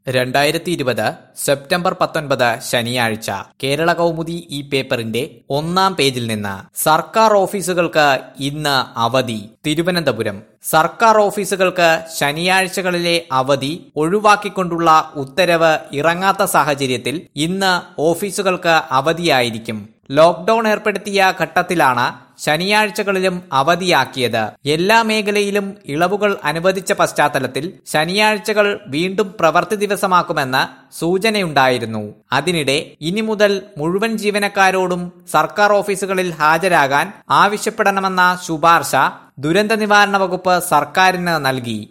രണ്ടായിരത്തി ഇരുപത് സെപ്റ്റംബർ പത്തൊൻപത് ശനിയാഴ്ച കേരള കൗമുദി ഈ പേപ്പറിന്റെ ഒന്നാം പേജിൽ നിന്ന് സർക്കാർ ഓഫീസുകൾക്ക് ഇന്ന് അവധി തിരുവനന്തപുരം സർക്കാർ ഓഫീസുകൾക്ക് ശനിയാഴ്ചകളിലെ അവധി ഒഴിവാക്കിക്കൊണ്ടുള്ള ഉത്തരവ് ഇറങ്ങാത്ത സാഹചര്യത്തിൽ ഇന്ന് ഓഫീസുകൾക്ക് അവധിയായിരിക്കും ലോക്ഡൌൺ ഏർപ്പെടുത്തിയ ഘട്ടത്തിലാണ് ശനിയാഴ്ചകളിലും അവധിയാക്കിയത് എല്ലാ മേഖലയിലും ഇളവുകൾ അനുവദിച്ച പശ്ചാത്തലത്തിൽ ശനിയാഴ്ചകൾ വീണ്ടും പ്രവൃത്തി ദിവസമാക്കുമെന്ന് സൂചനയുണ്ടായിരുന്നു അതിനിടെ ഇനി മുതൽ മുഴുവൻ ജീവനക്കാരോടും സർക്കാർ ഓഫീസുകളിൽ ഹാജരാകാൻ ആവശ്യപ്പെടണമെന്ന ശുപാർശ ദുരന്ത നിവാരണ വകുപ്പ് സർക്കാരിന് നൽകി